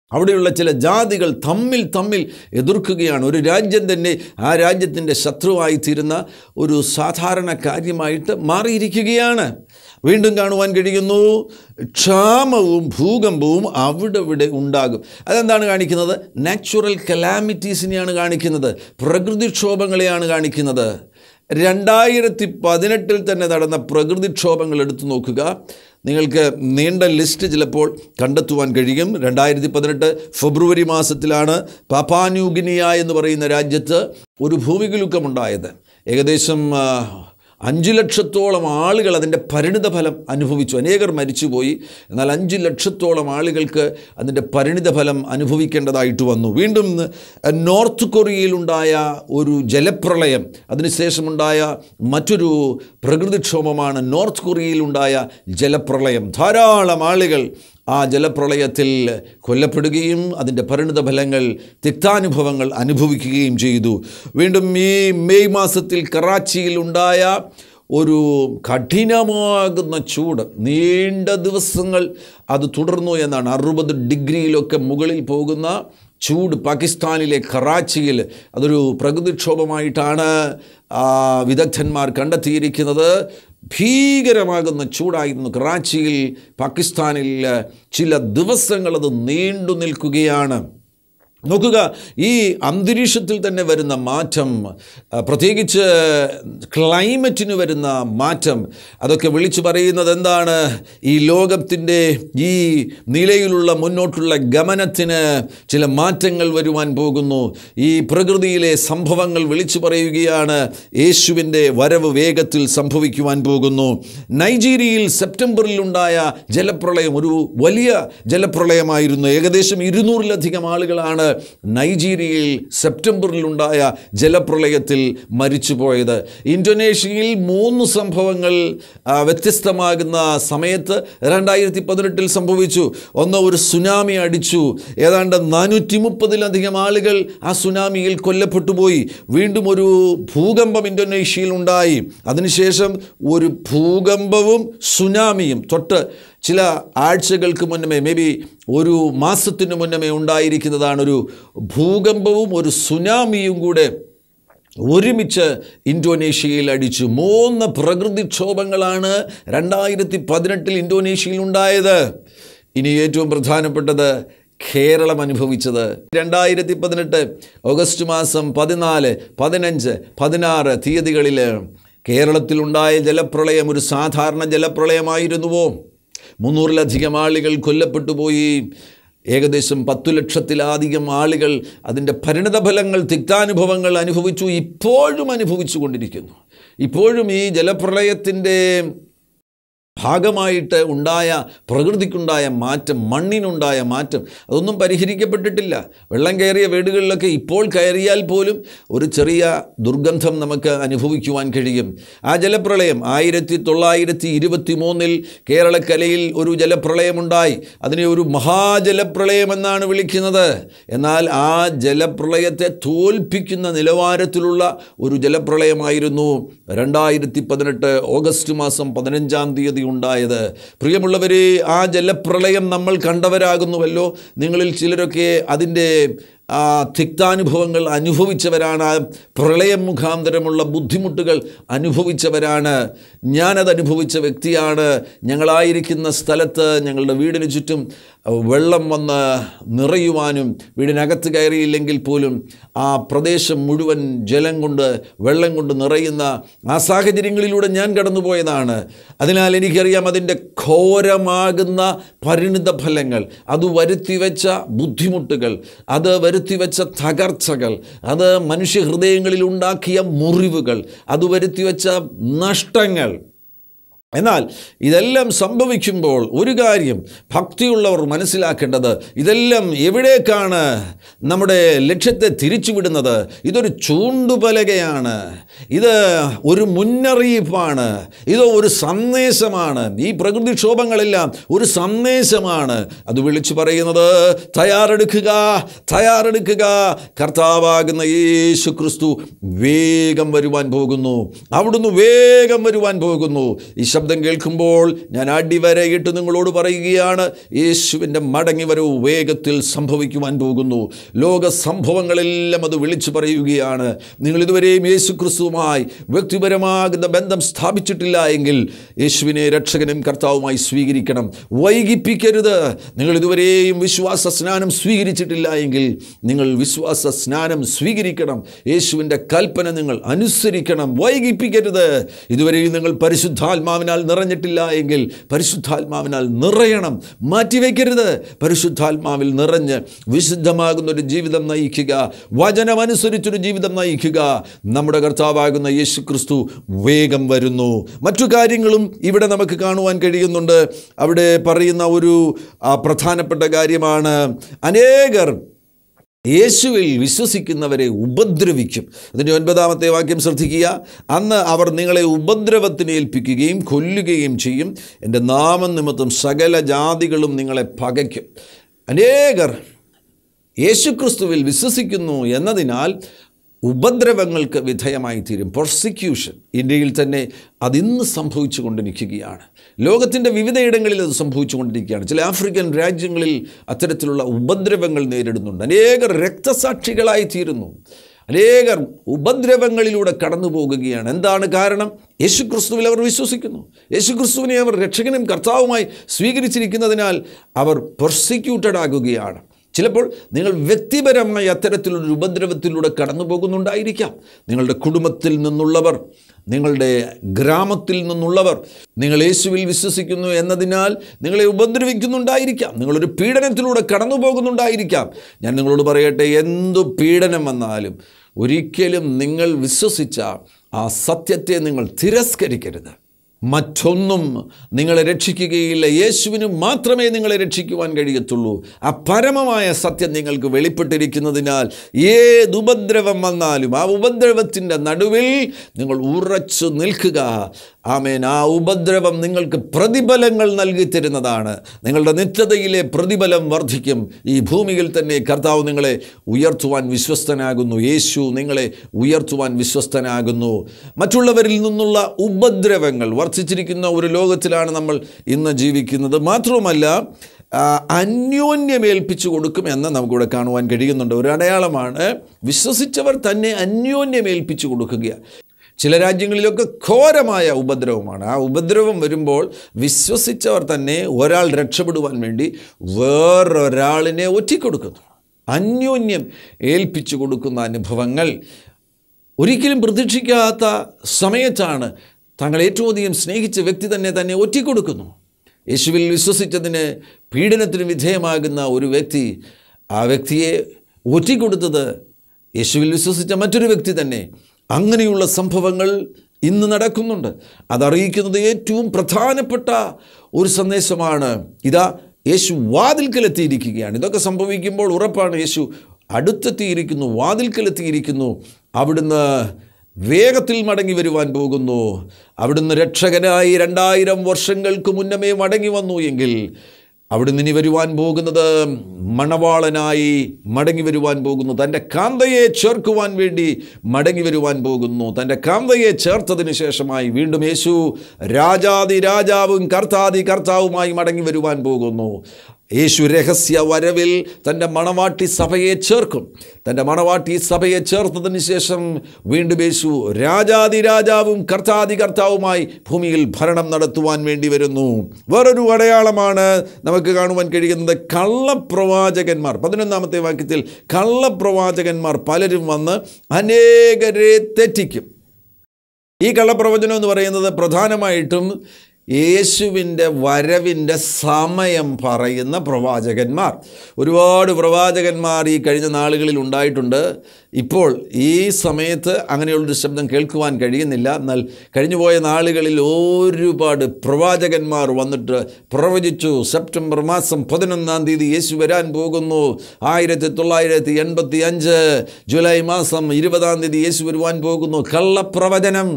അവിടെയുള്ള ചില ജാതികൾ തമ്മിൽ തമ്മിൽ എതിർക്കുകയാണ് ഒരു രാജ്യം തന്നെ ആ രാജ്യത്തിൻ്റെ ശത്രുവായി തീരുന്ന ഒരു സാധാരണ കാര്യമായിട്ട് മാറിയിരിക്കുകയാണ് വീണ്ടും കാണുവാൻ കഴിയുന്നു ക്ഷാമവും ഭൂകമ്പവും അവിടെ ഇവിടെ ഉണ്ടാകും അതെന്താണ് കാണിക്കുന്നത് നാച്ചുറൽ കലാമിറ്റീസിനെയാണ് കാണിക്കുന്നത് പ്രകൃതിക്ഷോഭങ്ങളെയാണ് കാണിക്കുന്നത് രണ്ടായിരത്തി പതിനെട്ടിൽ തന്നെ നടന്ന പ്രകൃതിക്ഷോഭങ്ങൾ എടുത്തു നോക്കുക നിങ്ങൾക്ക് നീണ്ട ലിസ്റ്റ് ചിലപ്പോൾ കണ്ടെത്തുവാൻ കഴിയും രണ്ടായിരത്തി പതിനെട്ട് ഫെബ്രുവരി മാസത്തിലാണ് പാപ്പാന്യൂഗിനിയ എന്ന് പറയുന്ന രാജ്യത്ത് ഒരു ഭൂമികുലുക്കമുണ്ടായത് ഏകദേശം ആ, അഞ്ച് ലക്ഷത്തോളം ആളുകൾ അതിൻ്റെ പരിണിത ഫലം അനുഭവിച്ചു അനേകർ മരിച്ചുപോയി എന്നാൽ അഞ്ച് ലക്ഷത്തോളം ആളുകൾക്ക് അതിൻ്റെ പരിണിത ഫലം അനുഭവിക്കേണ്ടതായിട്ട് വന്നു വീണ്ടും നോർത്ത് കൊറിയയിലുണ്ടായ ഒരു ജലപ്രളയം അതിനുശേഷമുണ്ടായ മറ്റൊരു പ്രകൃതിക്ഷോഭമാണ് നോർത്ത് കൊറിയയിലുണ്ടായ ജലപ്രളയം ധാരാളം ആളുകൾ ആ ജലപ്രളയത്തിൽ കൊല്ലപ്പെടുകയും അതിൻ്റെ പരിണിത ഫലങ്ങൾ തിക്താനുഭവങ്ങൾ അനുഭവിക്കുകയും ചെയ്തു വീണ്ടും ഈ മെയ് മാസത്തിൽ കറാച്ചിയിൽ ഉണ്ടായ ഒരു കഠിനമാകുന്ന ചൂട് നീണ്ട ദിവസങ്ങൾ അത് തുടർന്നു എന്നാണ് അറുപത് ഡിഗ്രിയിലൊക്കെ മുകളിൽ പോകുന്ന ചൂട് പാകിസ്ഥാനിലെ കറാച്ചിയിൽ അതൊരു പ്രകൃതിക്ഷോഭമായിട്ടാണ് ആ, വിദഗ്ധന്മാർ കണ്ടെത്തിയിരിക്കുന്നത് ഭീകരമാകുന്ന ചൂടായിരുന്നു കറാച്ചിയിൽ പാകിസ്ഥാനിൽ ചില ദിവസങ്ങൾ അത് നീണ്ടു നിൽക്കുകയാണ് നോക്കുക ഈ അന്തരീക്ഷത്തിൽ തന്നെ വരുന്ന മാറ്റം ആ, പ്രത്യേകിച്ച് ക്ലൈമറ്റിന് വരുന്ന മാറ്റം അതൊക്കെ വിളിച്ചു പറയുന്നത് എന്താണ് ഈ ലോകത്തിൻ്റെ ഈ നിലയിലുള്ള മുന്നോട്ടുള്ള ഗമനത്തിന് ചില മാറ്റങ്ങൾ വരുവാൻ പോകുന്നു ഈ പ്രകൃതിയിലെ സംഭവങ്ങൾ വിളിച്ചു പറയുകയാണ് യേശുവിൻ്റെ വരവ് വേഗത്തിൽ സംഭവിക്കുവാൻ പോകുന്നു നൈജീരിയയിൽ സെപ്റ്റംബറിലുണ്ടായ ജലപ്രളയം ഒരു വലിയ ജലപ്രളയമായിരുന്നു ഏകദേശം ഇരുന്നൂറിലധികം ആളുകളാണ് നൈജീരിയയിൽ സെപ്റ്റംബറിലുണ്ടായ ജലപ്രളയത്തിൽ മരിച്ചുപോയത് ഇന്തോനേഷ്യയിൽ മൂന്ന് സംഭവങ്ങൾ ആ, വ്യത്യസ്തമാകുന്ന സമയത്ത് രണ്ടായിരത്തി പതിനെട്ടിൽ സംഭവിച്ചു ഒന്ന് ഒരു സുനാമി അടിച്ചു ഏതാണ്ട് നാനൂറ്റി മുപ്പതിലധികം ആളുകൾ ആ സുനാമിയിൽ കൊല്ലപ്പെട്ടു പോയി വീണ്ടും ഒരു ഭൂകമ്പം ഇന്തോനേഷ്യയിൽ ഉണ്ടായി അതിനുശേഷം ഒരു ഭൂകമ്പവും സുനാമിയും തൊട്ട് ചില ആഴ്ചകൾക്ക് മുന്നമേ മേ ബി ഒരു മാസത്തിന് മുന്നമേ ഉണ്ടായിരിക്കുന്നതാണ് ഒരു ഭൂകമ്പവും ഒരു സുനാമിയും കൂടെ ഒരുമിച്ച് ഇന്തോനേഷ്യയിൽ അടിച്ചു മൂന്ന് പ്രകൃതിക്ഷോഭങ്ങളാണ് രണ്ടായിരത്തി പതിനെട്ടിൽ ഇന്തോനേഷ്യയിൽ ഉണ്ടായത് ഇനി ഏറ്റവും പ്രധാനപ്പെട്ടത് കേരളം അനുഭവിച്ചത് രണ്ടായിരത്തി പതിനെട്ട് ഓഗസ്റ്റ് മാസം പതിനാല് പതിനഞ്ച് പതിനാറ് തീയതികളിൽ കേരളത്തിലുണ്ടായ ജലപ്രളയം ഒരു സാധാരണ ജലപ്രളയമായിരുന്നുവോ മുന്നൂറിലധികം ആളുകൾ കൊല്ലപ്പെട്ടു പോയി ഏകദേശം പത്തു ലക്ഷത്തിലധികം ആളുകൾ അതിൻ്റെ പരിണിതഫലങ്ങൾ തിക്താനുഭവങ്ങൾ അനുഭവിച്ചു ഇപ്പോഴും അനുഭവിച്ചു കൊണ്ടിരിക്കുന്നു ഇപ്പോഴും ഈ ജലപ്രളയത്തിൻ്റെ ഭാഗമായിട്ട് ഉണ്ടായ പ്രകൃതിക്കുണ്ടായ മാറ്റം മണ്ണിനുണ്ടായ മാറ്റം അതൊന്നും പരിഹരിക്കപ്പെട്ടിട്ടില്ല വെള്ളം കയറിയ വീടുകളിലൊക്കെ ഇപ്പോൾ കയറിയാൽ പോലും ഒരു ചെറിയ ദുർഗന്ധം നമുക്ക് അനുഭവിക്കുവാൻ കഴിയും ആ ജലപ്രളയം ആയിരത്തി തൊള്ളായിരത്തി ഇരുപത്തി മൂന്നിൽ കേരളക്കരയിൽ ഒരു ജലപ്രളയമുണ്ടായി അതിനെ ഒരു മഹാജലപ്രളയം എന്നാണ് വിളിക്കുന്നത് എന്നാൽ ആ ജലപ്രളയത്തെ തോൽപ്പിക്കുന്ന നിലവാരത്തിലുള്ള ഒരു ജലപ്രളയമായിരുന്നു രണ്ടായിരത്തി പതിനെട്ട് ഓഗസ്റ്റ് മാസം പതിനഞ്ചാം തീയതി ഉണ്ടായത് പ്രിയമുള്ളവരെ ആ ജലപ്രളയം നമ്മൾ കണ്ടവരാകുന്നുവല്ലോ നിങ്ങളിൽ ചിലരൊക്കെ അതിൻ്റെ ആ തിക്താനുഭവങ്ങൾ അനുഭവിച്ചവരാണ് ആ പ്രളയം മുഖാന്തരമുള്ള ബുദ്ധിമുട്ടുകൾ അനുഭവിച്ചവരാണ് ഞാനത് അനുഭവിച്ച വ്യക്തിയാണ് ഞങ്ങളായിരിക്കുന്ന സ്ഥലത്ത് ഞങ്ങളുടെ വീടിന് ചുറ്റും വെള്ളം വന്ന് നിറയുവാനും വീടിനകത്ത് കയറിയില്ലെങ്കിൽ പോലും ആ പ്രദേശം മുഴുവൻ ജലം കൊണ്ട് വെള്ളം കൊണ്ട് നിറയുന്ന ആ സാഹചര്യങ്ങളിലൂടെ ഞാൻ കടന്നുപോയതാണ് അതിനാൽ എനിക്കറിയാം അതിൻ്റെ ഘോരമാകുന്ന പരിണിത ഫലങ്ങൾ അത് വരുത്തിവെച്ച ബുദ്ധിമുട്ടുകൾ അത് വരുത്തിവെച്ച തകർച്ചകൾ അത് മനുഷ്യഹൃദയങ്ങളിൽ ഉണ്ടാക്കിയ മുറിവുകൾ അത് വരുത്തിവെച്ച നഷ്ടങ്ങൾ എന്നാൽ ഇതെല്ലാം സംഭവിക്കുമ്പോൾ ഒരു കാര്യം ഭക്തിയുള്ളവർ മനസ്സിലാക്കേണ്ടത് ഇതെല്ലാം എവിടേക്കാണ് നമ്മുടെ ലക്ഷ്യത്തെ തിരിച്ചുവിടുന്നത് ഇതൊരു ചൂണ്ടുപലകയാണ് ഇത് ഒരു മുന്നറിയിപ്പാണ് ഇത് ഒരു സന്ദേശമാണ് ഈ പ്രകൃതിക്ഷോഭങ്ങളെല്ലാം ഒരു സന്ദേശമാണ് അത് വിളിച്ചു പറയുന്നത് തയ്യാറെടുക്കുക തയ്യാറെടുക്കുക കർത്താവാകുന്ന യേശു ക്രിസ്തു വേഗം വരുവാൻ പോകുന്നു അവിടുന്ന് വേഗം വരുവാൻ പോകുന്നു ഈ ശബ്ദം കേൾക്കുമ്പോൾ ഞാൻ അടിവരയിട്ട് നിങ്ങളോട് പറയുകയാണ് യേശുവിൻ്റെ മടങ്ങി വരവ് വേഗത്തിൽ സംഭവിക്കുവാൻ പോകുന്നു ലോക സംഭവങ്ങളെല്ലാം അത് വിളിച്ചു പറയുകയാണ് നിങ്ങൾ ഇതുവരെയും യേശു ക്രിസ്തുവുമായി വ്യക്തിപരമാകുന്ന ബന്ധം സ്ഥാപിച്ചിട്ടില്ല എങ്കിൽ യേശുവിനെ രക്ഷകനും കർത്താവുമായി സ്വീകരിക്കണം വൈകിപ്പിക്കരുത് നിങ്ങൾ ഇതുവരെയും വിശ്വാസ സ്നാനം സ്വീകരിച്ചിട്ടില്ല എങ്കിൽ നിങ്ങൾ വിശ്വാസ സ്നാനം സ്വീകരിക്കണം യേശുവിൻ്റെ കൽപ്പന നിങ്ങൾ അനുസരിക്കണം വൈകിപ്പിക്കരുത് ഇതുവരെയും നിങ്ങൾ പരിശുദ്ധാത്മാവിനാൽ നിറഞ്ഞിട്ടില്ല എങ്കിൽ പരിശുദ്ധാത്മാവിനാൽ നിറയണം മാറ്റിവെക്കരുത് പരിശുദ്ധാത്മാവിൽ നിറഞ്ഞ് വിശുദ്ധമാകുന്ന ഒരു ജീവിതം നയിക്കുക വചനമനുസരിച്ചൊരു ജീവിതം നയിക്കുക നമ്മുടെ കർത്താവാകുന്ന യേശു ക്രിസ്തു വേഗം വരുന്നു മറ്റു കാര്യങ്ങളും ഇവിടെ നമുക്ക് കാണുവാൻ കഴിയുന്നുണ്ട് അവിടെ പറയുന്ന ഒരു ആ, പ്രധാനപ്പെട്ട കാര്യമാണ് അനേകർ യേശുവിൽ വിശ്വസിക്കുന്നവരെ ഉപദ്രവിക്കും അതിൻ്റെ ഒൻപതാമത്തെ വാക്യം ശ്രദ്ധിക്കുക അന്ന് അവർ നിങ്ങളെ ഉപദ്രവത്തിന് ഏൽപ്പിക്കുകയും കൊല്ലുകയും ചെയ്യും എൻ്റെ നാമനിമിത്തം സകല ജാതികളും നിങ്ങളെ പകയ്ക്കും അനേകർ യേശുക്രിസ്തുവിൽ വിശ്വസിക്കുന്നു എന്നതിനാൽ ഉപദ്രവങ്ങൾക്ക് വിധേയമായി തീരും പ്രോസിക്യൂഷൻ ഇന്ത്യയിൽ തന്നെ അതിന്ന് സംഭവിച്ചു കൊണ്ടിരിക്കുകയാണ് ലോകത്തിൻ്റെ വിവിധയിടങ്ങളിൽ അത് സംഭവിച്ചു കൊണ്ടിരിക്കുകയാണ് ചില ആഫ്രിക്കൻ രാജ്യങ്ങളിൽ അത്തരത്തിലുള്ള ഉപദ്രവങ്ങൾ നേരിടുന്നുണ്ട് അനേകർ രക്തസാക്ഷികളായി തീരുന്നു അനേകർ ഉപദ്രവങ്ങളിലൂടെ കടന്നു പോകുകയാണ് എന്താണ് കാരണം യേശുക്രിസ്തുവിൽ അവർ വിശ്വസിക്കുന്നു യേശുക്രിസ്തുവിനെ അവർ രക്ഷകനും കർത്താവുമായി സ്വീകരിച്ചിരിക്കുന്നതിനാൽ അവർ പ്രോസിക്യൂട്ടഡ് ആകുകയാണ് ചിലപ്പോൾ നിങ്ങൾ വ്യക്തിപരമായി അത്തരത്തിലൊരു ഉപദ്രവത്തിലൂടെ കടന്നു പോകുന്നുണ്ടായിരിക്കാം നിങ്ങളുടെ കുടുംബത്തിൽ നിന്നുള്ളവർ നിങ്ങളുടെ ഗ്രാമത്തിൽ നിന്നുള്ളവർ നിങ്ങൾ യേശുവിൽ വിശ്വസിക്കുന്നു എന്നതിനാൽ നിങ്ങളെ ഉപദ്രവിക്കുന്നുണ്ടായിരിക്കാം നിങ്ങളൊരു പീഡനത്തിലൂടെ കടന്നു പോകുന്നുണ്ടായിരിക്കാം ഞാൻ നിങ്ങളോട് പറയട്ടെ എന്തു പീഡനം വന്നാലും ഒരിക്കലും നിങ്ങൾ വിശ്വസിച്ച ആ സത്യത്തെ നിങ്ങൾ തിരസ്കരിക്കരുത് മറ്റൊന്നും നിങ്ങളെ രക്ഷിക്കുകയില്ല യേശുവിന് മാത്രമേ നിങ്ങളെ രക്ഷിക്കുവാൻ കഴിയത്തുള്ളൂ ആ പരമമായ സത്യം നിങ്ങൾക്ക് വെളിപ്പെട്ടിരിക്കുന്നതിനാൽ ഏത് ഉപദ്രവം വന്നാലും ആ ഉപദ്രവത്തിൻ്റെ നടുവിൽ നിങ്ങൾ ഉറച്ചു നിൽക്കുക ആമേൻ ആ ഉപദ്രവം നിങ്ങൾക്ക് പ്രതിഫലങ്ങൾ നൽകി തരുന്നതാണ് നിങ്ങളുടെ നിത്യതയിലെ പ്രതിഫലം വർദ്ധിക്കും ഈ ഭൂമിയിൽ തന്നെ കർത്താവ് നിങ്ങളെ ഉയർത്തുവാൻ വിശ്വസ്തനാകുന്നു യേശു നിങ്ങളെ ഉയർത്തുവാൻ വിശ്വസ്തനാകുന്നു മറ്റുള്ളവരിൽ നിന്നുള്ള ഉപദ്രവങ്ങൾ വർദ്ധിച്ചിരിക്കുന്ന ഒരു ലോകത്തിലാണ് നമ്മൾ ഇന്ന് ജീവിക്കുന്നത് മാത്രവുമല്ല ആ, അന്യോന്യം ഏൽപ്പിച്ചു കൊടുക്കും എന്ന് നമുക്കിവിടെ കാണുവാൻ കഴിയുന്നുണ്ട് ഒരു അടയാളമാണ് വിശ്വസിച്ചവർ തന്നെ അന്യോന്യം ഏൽപ്പിച്ചു കൊടുക്കുക ചില രാജ്യങ്ങളിലൊക്കെ ഘോരമായ ഉപദ്രവമാണ് ആ ഉപദ്രവം വരുമ്പോൾ വിശ്വസിച്ചവർ തന്നെ ഒരാൾ രക്ഷപ്പെടുവാൻ വേണ്ടി വേറൊരാളിനെ ഒറ്റിക്കൊടുക്കുന്നു അന്യോന്യം ഏൽപ്പിച്ചു കൊടുക്കുന്ന അനുഭവങ്ങൾ ഒരിക്കലും പ്രതീക്ഷിക്കാത്ത സമയത്താണ് താങ്കൾ ഏറ്റവും അധികം സ്നേഹിച്ച വ്യക്തി തന്നെ തന്നെ ഒറ്റിക്കൊടുക്കുന്നു യേശുവിൽ വിശ്വസിച്ചതിന് പീഡനത്തിന് വിധേയമാകുന്ന ഒരു വ്യക്തി ആ വ്യക്തിയെ ഒറ്റിക്കൊടുത്തത് യേശുവിൽ വിശ്വസിച്ച മറ്റൊരു വ്യക്തി തന്നെ അങ്ങനെയുള്ള സംഭവങ്ങൾ ഇന്ന് നടക്കുന്നുണ്ട് അതറിയിക്കുന്നത് ഏറ്റവും പ്രധാനപ്പെട്ട ഒരു സന്ദേശമാണ് ഇതാ യേശു വാതിൽക്കലെത്തിയിരിക്കുകയാണ് ഇതൊക്കെ സംഭവിക്കുമ്പോൾ ഉറപ്പാണ് യേശു അടുത്തെത്തിയിരിക്കുന്നു വാതിൽക്കലെത്തിയിരിക്കുന്നു അവിടുന്ന് വേഗത്തിൽ മടങ്ങി വരുവാൻ പോകുന്നു അവിടുന്ന് രക്ഷകനായി രണ്ടായിരം വർഷങ്ങൾക്ക് മുന്നമേ മടങ്ങി വന്നു എങ്കിൽ അവിടുന്ന് ഇനി വരുവാൻ പോകുന്നത് മണവാളനായി മടങ്ങി വരുവാൻ പോകുന്നു തൻ്റെ കാന്തയെ ചേർക്കുവാൻ വേണ്ടി മടങ്ങി വരുവാൻ പോകുന്നു തൻ്റെ കാന്തയെ ചേർത്തതിന് ശേഷമായി വീണ്ടും യേശു രാജാതി രാജാവും കർത്താതി കർത്താവുമായി മടങ്ങി വരുവാൻ പോകുന്നു യേശു രഹസ്യ വരവിൽ തൻ്റെ മണവാട്ടി സഭയെ ചേർക്കും തൻ്റെ മണവാട്ടി സഭയെ ചേർത്തതിന് ശേഷം വീണ്ടും യേശു രാജാതി രാജാവും കർത്താതി കർത്താവുമായി ഭൂമിയിൽ ഭരണം നടത്തുവാൻ വേണ്ടി വരുന്നു വേറൊരു അടയാളമാണ് നമുക്ക് കാണുവാൻ കഴിയുന്നത് കള്ളപ്രവാചകന്മാർ പതിനൊന്നാമത്തെ വാക്യത്തിൽ കള്ളപ്രവാചകന്മാർ പലരും വന്ന് അനേകരെ തെറ്റിക്കും ഈ കള്ളപ്രവചനം എന്ന് പറയുന്നത് പ്രധാനമായിട്ടും യേശുവിൻ്റെ വരവിൻ്റെ സമയം പറയുന്ന പ്രവാചകന്മാർ ഒരുപാട് പ്രവാചകന്മാർ ഈ കഴിഞ്ഞ നാളുകളിൽ ഉണ്ടായിട്ടുണ്ട് ഇപ്പോൾ ഈ സമയത്ത് അങ്ങനെയുള്ളൊരു ശബ്ദം കേൾക്കുവാൻ കഴിയുന്നില്ല എന്നാൽ കഴിഞ്ഞുപോയ നാളുകളിൽ ഒരുപാട് പ്രവാചകന്മാർ വന്നിട്ട് പ്രവചിച്ചു സെപ്റ്റംബർ മാസം പതിനൊന്നാം തീയതി യേശു വരാൻ പോകുന്നു ആയിരത്തി തൊള്ളായിരത്തി എൺപത്തി അഞ്ച് ജൂലൈ മാസം ഇരുപതാം തീയതി യേശു വരുവാൻ പോകുന്നു കള്ളപ്രവചനം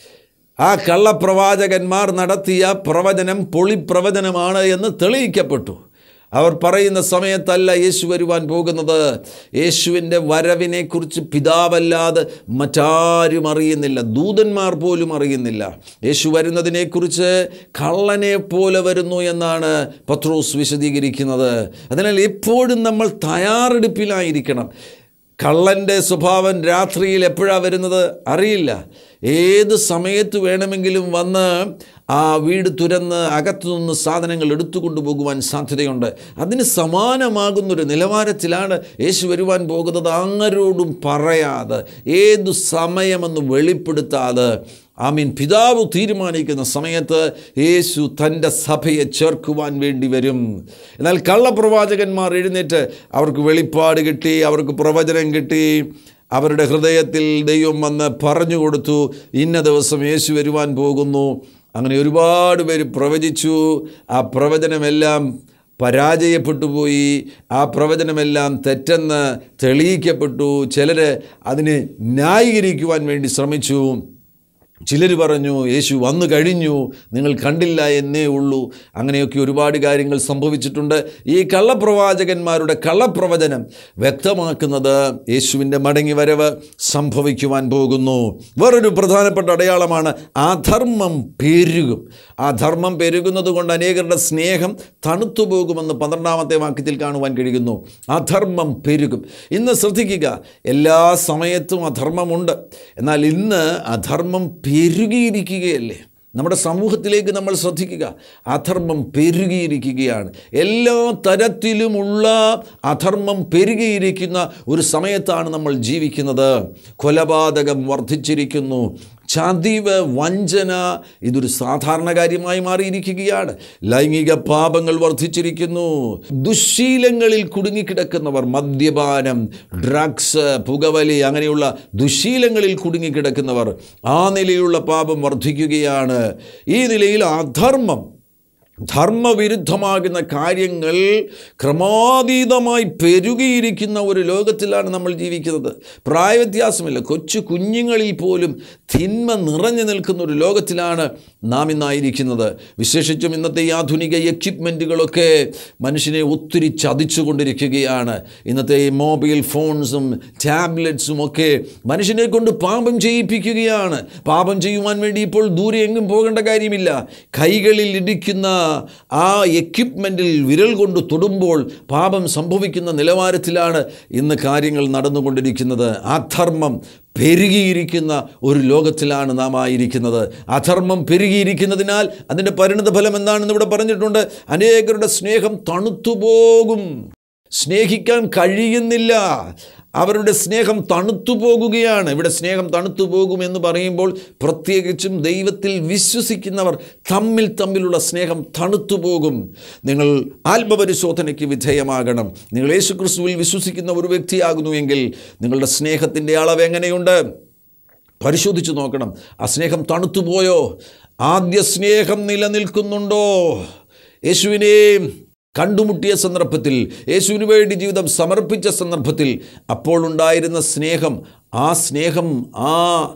ആ കള്ളപ്രവാചകന്മാർ നടത്തിയ പ്രവചനം പൊളിപ്രവചനമാണ് എന്ന് തെളിയിക്കപ്പെട്ടു അവർ പറയുന്ന സമയത്തല്ല യേശു വരുവാൻ പോകുന്നത് യേശുവിൻ്റെ വരവിനെക്കുറിച്ച് പിതാവല്ലാതെ മറ്റാരും അറിയുന്നില്ല ദൂതന്മാർ പോലും അറിയുന്നില്ല യേശു വരുന്നതിനെക്കുറിച്ച് കള്ളനെ പോലെ വരുന്നു എന്നാണ് പത്രോസ് വിശദീകരിക്കുന്നത് അതിനാൽ എപ്പോഴും നമ്മൾ തയ്യാറെടുപ്പിലായിരിക്കണം കള്ളൻ്റെ സ്വഭാവം രാത്രിയിൽ എപ്പോഴാണ് വരുന്നത് അറിയില്ല ഏത് സമയത്ത് വേണമെങ്കിലും വന്ന് ആ വീട് തുരന്ന് അകത്തു നിന്ന് സാധനങ്ങൾ എടുത്തു കൊണ്ടുപോകുവാൻ സാധ്യതയുണ്ട് അതിന് സമാനമാകുന്നൊരു നിലവാരത്തിലാണ് യേശു വരുവാൻ പോകുന്നത് ആരോടും പറയാതെ ഏതു സമയമെന്ന് വെളിപ്പെടുത്താതെ ആമീൻ പിതാവ് തീരുമാനിക്കുന്ന സമയത്ത് യേശു തൻ്റെ സഭയെ ചേർക്കുവാൻ വേണ്ടി വരും എന്നാൽ കള്ളപ്രവാചകന്മാർ എഴുന്നേറ്റ് അവർക്ക് വെളിപ്പാട് കിട്ടി അവർക്ക് പ്രവചനം കിട്ടി അവരുടെ ഹൃദയത്തിൽ ദൈവം വന്ന് പറഞ്ഞു കൊടുത്തു ഇന്ന ദിവസം യേശു വരുവാൻ പോകുന്നു അങ്ങനെ ഒരുപാട് പേര് പ്രവചിച്ചു ആ പ്രവചനമെല്ലാം പരാജയപ്പെട്ടു പോയി ആ പ്രവചനമെല്ലാം തെറ്റെന്ന് തെളിയിക്കപ്പെട്ടു ചിലർ അതിനെ ന്യായീകരിക്കുവാൻ വേണ്ടി ശ്രമിച്ചു ചിലർ പറഞ്ഞു യേശു വന്നു കഴിഞ്ഞു നിങ്ങൾ കണ്ടില്ല എന്നേ ഉള്ളൂ അങ്ങനെയൊക്കെ ഒരുപാട് കാര്യങ്ങൾ സംഭവിച്ചിട്ടുണ്ട് ഈ കള്ളപ്രവാചകന്മാരുടെ കള്ളപ്രവചനം വ്യക്തമാക്കുന്നത് യേശുവിൻ്റെ മടങ്ങി വരവ് സംഭവിക്കുവാൻ പോകുന്നു വേറൊരു പ്രധാനപ്പെട്ട അടയാളമാണ് അധർമ്മം പെരുകും ആ ധർമ്മം പെരുകുന്നത് കൊണ്ട് അനേകരുടെ സ്നേഹം തണുത്തു പോകുമെന്ന് പന്ത്രണ്ടാമത്തെ വാക്യത്തിൽ കാണുവാൻ കഴിയുന്നു അധർമ്മം പെരുകും ഇന്ന് ശ്രദ്ധിക്കുക എല്ലാ സമയത്തും അധർമ്മമുണ്ട് എന്നാൽ ഇന്ന് അധർമ്മം പെരുകിയിരിക്കുകയല്ലേ നമ്മുടെ സമൂഹത്തിലേക്ക് നമ്മൾ ശ്രദ്ധിക്കുക അധർമ്മം പെരുകിയിരിക്കുകയാണ് എല്ലാ തരത്തിലുമുള്ള അധർമ്മം പെരുകിയിരിക്കുന്ന ഒരു സമയത്താണ് നമ്മൾ ജീവിക്കുന്നത് കൊലപാതകം വർദ്ധിച്ചിരിക്കുന്നു ചതിവ് വഞ്ചന ഇതൊരു സാധാരണ കാര്യമായി മാറിയിരിക്കുകയാണ് ലൈംഗിക പാപങ്ങൾ വർദ്ധിച്ചിരിക്കുന്നു ദുശീലങ്ങളിൽ കുടുങ്ങിക്കിടക്കുന്നവർ മദ്യപാനം ഡ്രഗ്സ് പുകവലി അങ്ങനെയുള്ള ദുശീലങ്ങളിൽ കുടുങ്ങിക്കിടക്കുന്നവർ ആ നിലയിലുള്ള പാപം വർദ്ധിക്കുകയാണ് ഈ നിലയിൽ അധർമ്മം ധർമ്മവിരുദ്ധമാകുന്ന കാര്യങ്ങൾ ക്രമാതീതമായി പെരുകിയിരിക്കുന്ന ഒരു ലോകത്തിലാണ് നമ്മൾ ജീവിക്കുന്നത് പ്രായവ്യത്യാസമില്ല കൊച്ചു കുഞ്ഞുങ്ങളിൽ പോലും തിന്മ നിറഞ്ഞു നിൽക്കുന്ന ഒരു ലോകത്തിലാണ് നാം ഇന്നായിരിക്കുന്നത് വിശേഷിച്ചും ഇന്നത്തെ ഈ ആധുനിക എക്യുപ്മെൻറ്റുകളൊക്കെ മനുഷ്യനെ ഒത്തിരി ചതിച്ചുകൊണ്ടിരിക്കുകയാണ് ഇന്നത്തെ ഈ മൊബൈൽ ഫോൺസും ടാബ്ലറ്റ്സും ഒക്കെ മനുഷ്യനെ കൊണ്ട് പാപം ചെയ്യിപ്പിക്കുകയാണ് പാപം ചെയ്യുവാൻ വേണ്ടി ഇപ്പോൾ ദൂരെ എങ്ങും പോകേണ്ട കാര്യമില്ല കൈകളിൽ ഇടിക്കുന്ന ആ എക്യുപ്മെൻറ്റിൽ വിരൽ കൊണ്ട് തൊടുമ്പോൾ പാപം സംഭവിക്കുന്ന നിലവാരത്തിലാണ് ഇന്ന് കാര്യങ്ങൾ നടന്നുകൊണ്ടിരിക്കുന്നത് അധർമ്മം പെരുകിയിരിക്കുന്ന ഒരു ലോകത്തിലാണ് നാം ആയിരിക്കുന്നത് അധർമ്മം പെരുകിയിരിക്കുന്നതിനാൽ അതിൻ്റെ പരിണിത ഫലം എന്താണെന്ന് ഇവിടെ പറഞ്ഞിട്ടുണ്ട് അനേകരുടെ സ്നേഹം തണുത്തുപോകും സ്നേഹിക്കാൻ കഴിയുന്നില്ല അവരുടെ സ്നേഹം തണുത്തു പോകുകയാണ് ഇവിടെ സ്നേഹം തണുത്തു പോകുമെന്ന് പറയുമ്പോൾ പ്രത്യേകിച്ചും ദൈവത്തിൽ വിശ്വസിക്കുന്നവർ തമ്മിൽ തമ്മിലുള്ള സ്നേഹം തണുത്തു പോകും നിങ്ങൾ ആത്മപരിശോധനയ്ക്ക് വിധേയമാകണം നിങ്ങൾ യേശുക്രിസ്തുവിൽ വിശ്വസിക്കുന്ന ഒരു വ്യക്തിയാകുന്നുവെങ്കിൽ നിങ്ങളുടെ സ്നേഹത്തിൻ്റെ അളവ് എങ്ങനെയുണ്ട് പരിശോധിച്ച് നോക്കണം ആ സ്നേഹം തണുത്തുപോയോ ആദ്യ സ്നേഹം നിലനിൽക്കുന്നുണ്ടോ യേശുവിനെ കണ്ടുമുട്ടിയ സന്ദർഭത്തിൽ യേശുവിന് വേണ്ടി ജീവിതം സമർപ്പിച്ച സന്ദർഭത്തിൽ അപ്പോൾ ഉണ്ടായിരുന്ന സ്നേഹം ആ സ്നേഹം ആ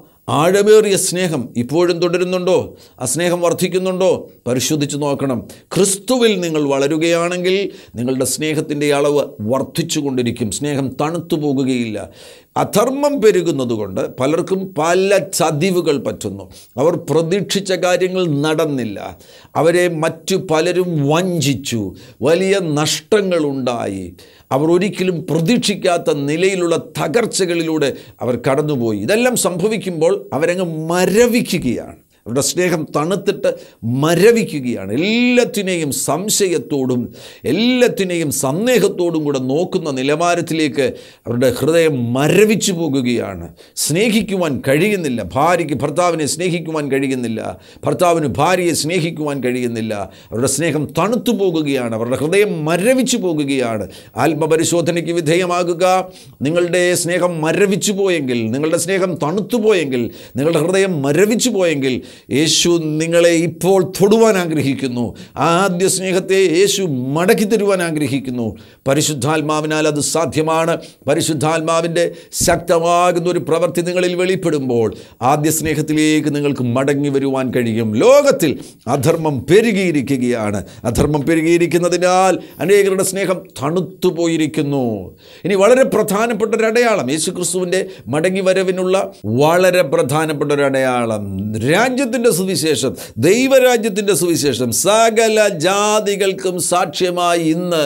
ആഴമേറിയ സ്നേഹം ഇപ്പോഴും തുടരുന്നുണ്ടോ ആ സ്നേഹം വർദ്ധിക്കുന്നുണ്ടോ പരിശോധിച്ച് നോക്കണം ക്രിസ്തുവിൽ നിങ്ങൾ വളരുകയാണെങ്കിൽ നിങ്ങളുടെ സ്നേഹത്തിൻ്റെ അളവ് വർദ്ധിച്ചു കൊണ്ടിരിക്കും സ്നേഹം തണുത്തു പോകുകയില്ല അധർമ്മം പെരുകുന്നതുകൊണ്ട് പലർക്കും പല ചതിവുകൾ പറ്റുന്നു അവർ പ്രതീക്ഷിച്ച കാര്യങ്ങൾ നടന്നില്ല അവരെ മറ്റു പലരും വഞ്ചിച്ചു വലിയ നഷ്ടങ്ങളുണ്ടായി അവർ ഒരിക്കലും പ്രതീക്ഷിക്കാത്ത നിലയിലുള്ള തകർച്ചകളിലൂടെ അവർ കടന്നുപോയി ഇതെല്ലാം സംഭവിക്കുമ്പോൾ അവരങ്ങ് മരവിക്കുകയാണ് അവരുടെ സ്നേഹം തണുത്തിട്ട് മരവിക്കുകയാണ് എല്ലാത്തിനെയും സംശയത്തോടും എല്ലാത്തിനെയും സന്ദേഹത്തോടും കൂടെ നോക്കുന്ന നിലവാരത്തിലേക്ക് അവരുടെ ഹൃദയം മരവിച്ചു പോകുകയാണ് സ്നേഹിക്കുവാൻ കഴിയുന്നില്ല ഭാര്യയ്ക്ക് ഭർത്താവിനെ സ്നേഹിക്കുവാൻ കഴിയുന്നില്ല ഭർത്താവിന് ഭാര്യയെ സ്നേഹിക്കുവാൻ കഴിയുന്നില്ല അവരുടെ സ്നേഹം തണുത്തു പോകുകയാണ് അവരുടെ ഹൃദയം മരവിച്ചു പോകുകയാണ് ആത്മപരിശോധനയ്ക്ക് വിധേയമാകുക നിങ്ങളുടെ സ്നേഹം മരവിച്ചു പോയെങ്കിൽ നിങ്ങളുടെ സ്നേഹം തണുത്തു പോയെങ്കിൽ നിങ്ങളുടെ ഹൃദയം മരവിച്ചു പോയെങ്കിൽ യേശു നിങ്ങളെ ഇപ്പോൾ തൊടുവാൻ ആഗ്രഹിക്കുന്നു ആ ആദ്യ സ്നേഹത്തെ യേശു മടക്കി തരുവാൻ ആഗ്രഹിക്കുന്നു പരിശുദ്ധാത്മാവിനാൽ അത് സാധ്യമാണ് പരിശുദ്ധാത്മാവിൻ്റെ ശക്തമാകുന്ന ഒരു പ്രവൃത്തി നിങ്ങളിൽ വെളിപ്പെടുമ്പോൾ ആദ്യ സ്നേഹത്തിലേക്ക് നിങ്ങൾക്ക് മടങ്ങി വരുവാൻ കഴിയും ലോകത്തിൽ അധർമ്മം പെരുകിയിരിക്കുകയാണ് അധർമ്മം പെരുകിയിരിക്കുന്നതിനാൽ അനേകരുടെ സ്നേഹം തണുത്തു പോയിരിക്കുന്നു ഇനി വളരെ പ്രധാനപ്പെട്ട ഒരു അടയാളം യേശു ക്രിസ്തുവിൻ്റെ മടങ്ങി വരവിനുള്ള വളരെ പ്രധാനപ്പെട്ട ഒരു അടയാളം രാജ്യത്തിൻ്റെ സുവിശേഷം ദൈവരാജ്യത്തിൻ്റെ സുവിശേഷം സകല ജാതികൾക്കും സാക്ഷ്യമായി ഇന്ന്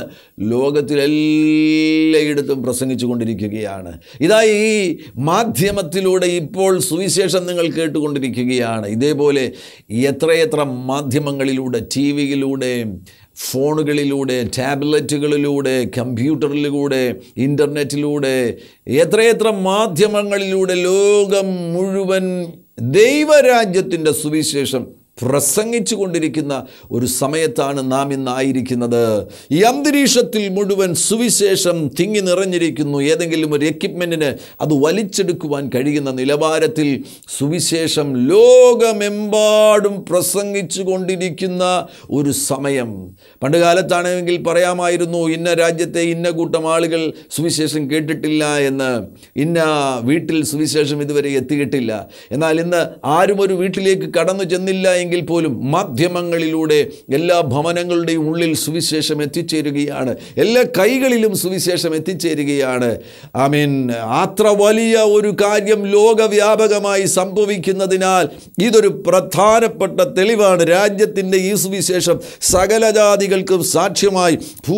ലോകത്തിലെല്ലായിടത്തും പ്രസംഗിച്ചു കൊണ്ടിരിക്കുകയാണ് ഇതാ ഈ മാധ്യമത്തിലൂടെ ഇപ്പോൾ സുവിശേഷം നിങ്ങൾ കേട്ടുകൊണ്ടിരിക്കുകയാണ് ഇതേപോലെ എത്രയെത്ര മാധ്യമങ്ങളിലൂടെ ടി വിയിലൂടെ ഫോണുകളിലൂടെ ടാബ്ലറ്റുകളിലൂടെ കമ്പ്യൂട്ടറിലൂടെ ഇൻ്റർനെറ്റിലൂടെ എത്രയെത്ര മാധ്യമങ്ങളിലൂടെ ലോകം മുഴുവൻ ദൈവരാജ്യത്തിൻ്റെ സുവിശേഷം പ്രസംഗിച്ചു കൊണ്ടിരിക്കുന്ന ഒരു സമയത്താണ് നാം ഇന്നായിരിക്കുന്നത് ഈ അന്തരീക്ഷത്തിൽ മുഴുവൻ സുവിശേഷം തിങ്ങി നിറഞ്ഞിരിക്കുന്നു ഏതെങ്കിലും ഒരു എക്യുപ്മെൻറ്റിന് അത് വലിച്ചെടുക്കുവാൻ കഴിയുന്ന നിലവാരത്തിൽ സുവിശേഷം ലോകമെമ്പാടും പ്രസംഗിച്ചു കൊണ്ടിരിക്കുന്ന ഒരു സമയം പണ്ട് കാലത്താണെങ്കിൽ പറയാമായിരുന്നു ഇന്ന രാജ്യത്തെ ഇന്ന കൂട്ടം ആളുകൾ സുവിശേഷം കേട്ടിട്ടില്ല എന്ന് ഇന്ന വീട്ടിൽ സുവിശേഷം ഇതുവരെ എത്തിയിട്ടില്ല എന്നാൽ ഇന്ന് ആരും ഒരു വീട്ടിലേക്ക് കടന്നു ചെന്നില്ല എങ്കിൽ പോലും മാധ്യമങ്ങളിലൂടെ എല്ലാ ഭവനങ്ങളുടെയും ഉള്ളിൽ സുവിശേഷം എത്തിച്ചേരുകയാണ് എല്ലാ കൈകളിലും സുവിശേഷം എത്തിച്ചേരുകയാണ് ഐ മീൻ അത്ര വലിയ ഒരു കാര്യം ലോകവ്യാപകമായി സംഭവിക്കുന്നതിനാൽ ഇതൊരു പ്രധാനപ്പെട്ട തെളിവാണ് രാജ്യത്തിൻ്റെ ഈ സുവിശേഷം സകല ജാതികൾക്കും സാക്ഷ്യമായി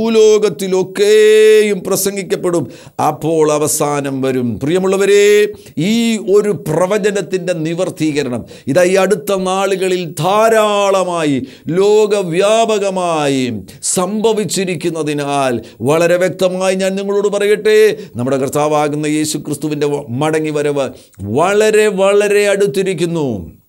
ഭൂലോകത്തിലൊക്കെയും പ്രസംഗിക്കപ്പെടും അപ്പോൾ അവസാനം വരും പ്രിയമുള്ളവരെ ഈ ഒരു പ്രവചനത്തിൻ്റെ നിവർത്തീകരണം ഇതാ ഈ അടുത്ത നാളുകളിൽ ധാരാളമായി ലോകവ്യാപകമായി സംഭവിച്ചിരിക്കുന്നതിനാൽ വളരെ വ്യക്തമായി ഞാൻ നിങ്ങളോട് പറയട്ടെ നമ്മുടെ കർത്താവാകുന്ന യേശു ക്രിസ്തുവിൻ്റെ മടങ്ങി വരവ് വളരെ വളരെ അടുത്തിരിക്കുന്നു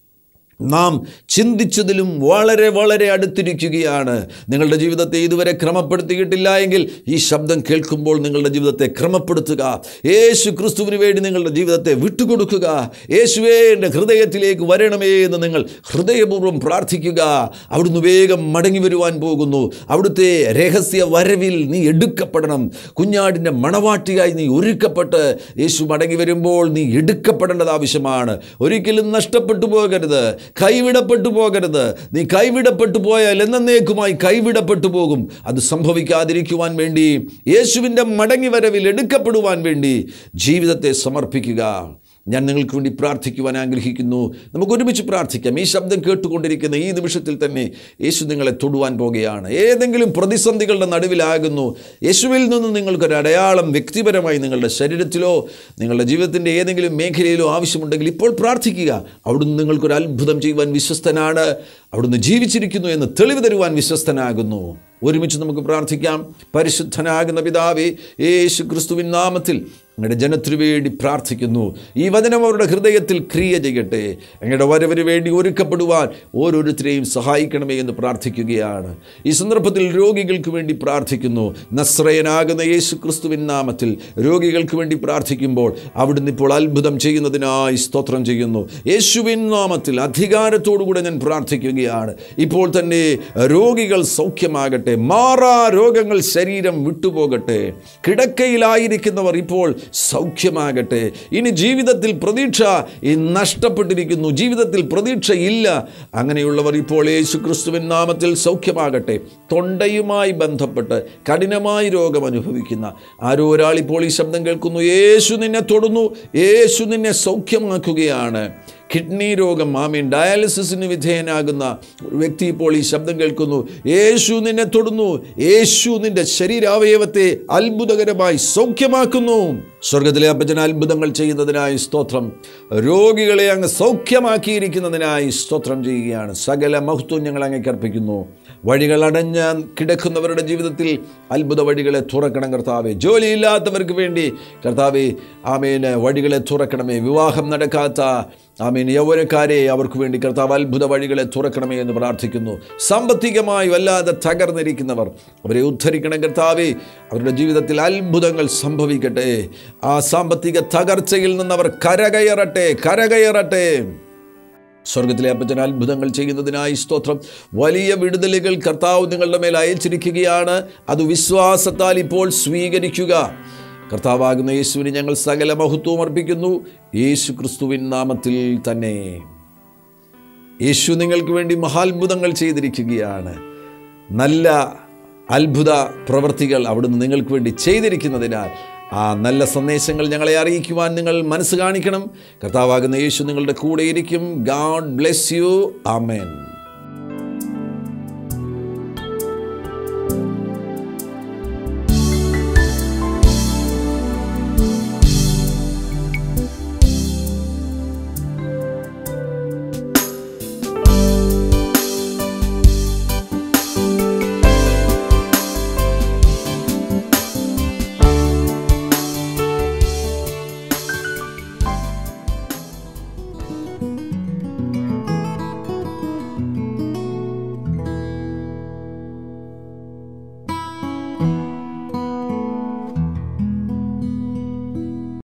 നാം ചിന്തിച്ചതിലും വളരെ വളരെ അടുത്തിരിക്കുകയാണ് നിങ്ങളുടെ ജീവിതത്തെ ഇതുവരെ ക്രമപ്പെടുത്തിയിട്ടില്ല എങ്കിൽ ഈ ശബ്ദം കേൾക്കുമ്പോൾ നിങ്ങളുടെ ജീവിതത്തെ ക്രമപ്പെടുത്തുക യേശു ക്രിസ്തുവിന് വേണ്ടി നിങ്ങളുടെ ജീവിതത്തെ വിട്ടുകൊടുക്കുക യേശുവേ എൻ്റെ ഹൃദയത്തിലേക്ക് വരണമേ എന്ന് നിങ്ങൾ ഹൃദയപൂർവ്വം പ്രാർത്ഥിക്കുക അവിടുന്ന് വേഗം മടങ്ങി വരുവാൻ പോകുന്നു അവിടുത്തെ രഹസ്യ വരവിൽ നീ എടുക്കപ്പെടണം കുഞ്ഞാടിൻ്റെ മണവാട്ടിയായി നീ ഒരുക്കപ്പെട്ട് യേശു മടങ്ങി വരുമ്പോൾ നീ എടുക്കപ്പെടേണ്ടത് ആവശ്യമാണ് ഒരിക്കലും നഷ്ടപ്പെട്ടു പോകരുത് കൈവിടപ്പെട്ടു പോകരുത് നീ കൈവിടപ്പെട്ടു പോയാൽ എന്നേക്കുമായി കൈവിടപ്പെട്ടു പോകും അത് സംഭവിക്കാതിരിക്കുവാൻ വേണ്ടി യേശുവിൻ്റെ മടങ്ങി വരവിൽ എടുക്കപ്പെടുവാൻ വേണ്ടി ജീവിതത്തെ സമർപ്പിക്കുക ഞാൻ നിങ്ങൾക്ക് വേണ്ടി പ്രാർത്ഥിക്കുവാൻ ആഗ്രഹിക്കുന്നു നമുക്ക് ഒരുമിച്ച് പ്രാർത്ഥിക്കാം ഈ ശബ്ദം കേട്ടുകൊണ്ടിരിക്കുന്ന ഈ നിമിഷത്തിൽ തന്നെ യേശു നിങ്ങളെ തൊടുവാൻ പോകുകയാണ് ഏതെങ്കിലും പ്രതിസന്ധികളുടെ നടുവിലാകുന്നു യേശുവിൽ നിന്ന് നിങ്ങൾക്കൊരു അടയാളം വ്യക്തിപരമായി നിങ്ങളുടെ ശരീരത്തിലോ നിങ്ങളുടെ ജീവിതത്തിൻ്റെ ഏതെങ്കിലും മേഖലയിലോ ആവശ്യമുണ്ടെങ്കിൽ ഇപ്പോൾ പ്രാർത്ഥിക്കുക അവിടുന്ന് നിങ്ങൾക്കൊരു അത്ഭുതം ചെയ്യുവാൻ വിശ്വസ്തനാണ് അവിടുന്ന് ജീവിച്ചിരിക്കുന്നു എന്ന് തെളിവ് തരുവാൻ വിശ്വസ്തനാകുന്നു ഒരുമിച്ച് നമുക്ക് പ്രാർത്ഥിക്കാം പരിശുദ്ധനാകുന്ന പിതാവേ യേശു ക്രിസ്തുവിൻ നാമത്തിൽ അങ്ങയുടെ ജനത്തിനു വേണ്ടി പ്രാർത്ഥിക്കുന്നു ഈ വചനം അവരുടെ ഹൃദയത്തിൽ ക്രിയ ചെയ്യട്ടെ അങ്ങയുടെ വരവിന് വേണ്ടി ഒരുക്കപ്പെടുവാൻ ഓരോരുത്തരെയും സഹായിക്കണമേ എന്ന് പ്രാർത്ഥിക്കുകയാണ് ഈ സന്ദർഭത്തിൽ രോഗികൾക്ക് വേണ്ടി പ്രാർത്ഥിക്കുന്നു നസ്രയനാകുന്ന യേശു ക്രിസ്തുവിൻ നാമത്തിൽ രോഗികൾക്ക് വേണ്ടി പ്രാർത്ഥിക്കുമ്പോൾ അവിടുന്ന് ഇപ്പോൾ അത്ഭുതം ചെയ്യുന്നതിനായി സ്തോത്രം ചെയ്യുന്നു യേശുവിൻ നാമത്തിൽ അധികാരത്തോടുകൂടെ ഞാൻ പ്രാർത്ഥിക്കുകയാണ് ഇപ്പോൾ തന്നെ രോഗികൾ സൗഖ്യമാകട്ടെ മാറാ രോഗങ്ങൾ ശരീരം വിട്ടുപോകട്ടെ കിടക്കയിലായിരിക്കുന്നവർ ഇപ്പോൾ സൗഖ്യമാകട്ടെ ഇനി ജീവിതത്തിൽ പ്രതീക്ഷ ഈ നഷ്ടപ്പെട്ടിരിക്കുന്നു ജീവിതത്തിൽ പ്രതീക്ഷ ഇല്ല അങ്ങനെയുള്ളവർ ഇപ്പോൾ യേശു ക്രിസ്തുവിൻ നാമത്തിൽ സൗഖ്യമാകട്ടെ തൊണ്ടയുമായി ബന്ധപ്പെട്ട് കഠിനമായി രോഗം അനുഭവിക്കുന്ന ആരോ ഒരാൾ ഇപ്പോൾ ഈ ശബ്ദം കേൾക്കുന്നു യേശു നിന്നെ തൊടുന്നു യേശു നിന്നെ സൗഖ്യമാക്കുകയാണ് കിഡ്നി രോഗം ആമീൻ ഡയാലിസിസിന് വിധേയനാകുന്ന ഒരു വ്യക്തി ഇപ്പോൾ ഈ ശബ്ദം കേൾക്കുന്നു യേശു നിന്നെ തൊടുന്നു യേശു നിന്റെ ശരീരാവയവത്തെ അത്ഭുതകരമായി സൗഖ്യമാക്കുന്നു സ്വർഗത്തിലെ അപ്പച്ചൻ അത്ഭുതങ്ങൾ ചെയ്യുന്നതിനായി സ്തോത്രം രോഗികളെ അങ്ങ് സൗഖ്യമാക്കിയിരിക്കുന്നതിനായി സ്തോത്രം ചെയ്യുകയാണ് സകല മഹത്വം ഞങ്ങൾ അങ്ങേക്ക് അർപ്പിക്കുന്നു വഴികൾ അടഞ്ഞ കിടക്കുന്നവരുടെ ജീവിതത്തിൽ അത്ഭുത വഴികളെ തുറക്കണം കർത്താവെ ജോലിയില്ലാത്തവർക്ക് വേണ്ടി കർത്താവെ ആമേന് വഴികളെ തുറക്കണമേ വിവാഹം നടക്കാത്ത ആമീൻ യൗവനക്കാരെ അവർക്ക് വേണ്ടി കർത്താവ് അത്ഭുത വഴികളെ തുറക്കണമേ എന്ന് പ്രാർത്ഥിക്കുന്നു സാമ്പത്തികമായി വല്ലാതെ തകർന്നിരിക്കുന്നവർ അവരെ ഉദ്ധരിക്കണം കർത്താവെ അവരുടെ ജീവിതത്തിൽ അത്ഭുതങ്ങൾ സംഭവിക്കട്ടെ ആ സാമ്പത്തിക തകർച്ചയിൽ നിന്ന് അവർ കരകയറട്ടെ കരകയറട്ടെ സ്വർഗത്തിലെ അപ്പച്ചൻ അത്ഭുതങ്ങൾ ചെയ്യുന്നതിനായി സ്തോത്രം വലിയ വിടുതലുകൾ കർത്താവ് നിങ്ങളുടെ മേൽ അയച്ചിരിക്കുകയാണ് അത് വിശ്വാസത്താൽ ഇപ്പോൾ സ്വീകരിക്കുക കർത്താവാകുന്ന യേശുവിന് ഞങ്ങൾ സകല മഹത്വവും അർപ്പിക്കുന്നു യേശു ക്രിസ്തുവിൻ നാമത്തിൽ തന്നെ യേശു നിങ്ങൾക്ക് വേണ്ടി മഹാത്ഭുതങ്ങൾ ചെയ്തിരിക്കുകയാണ് നല്ല അത്ഭുത പ്രവൃത്തികൾ അവിടുന്ന് നിങ്ങൾക്ക് വേണ്ടി ചെയ്തിരിക്കുന്നതിനാൽ ആ നല്ല സന്ദേശങ്ങൾ ഞങ്ങളെ അറിയിക്കുവാൻ നിങ്ങൾ മനസ്സ് കാണിക്കണം കർത്താവാകുന്ന യേശു നിങ്ങളുടെ കൂടെ ഇരിക്കും ഗാഡ് ബ്ലെസ് യു ആമേൻ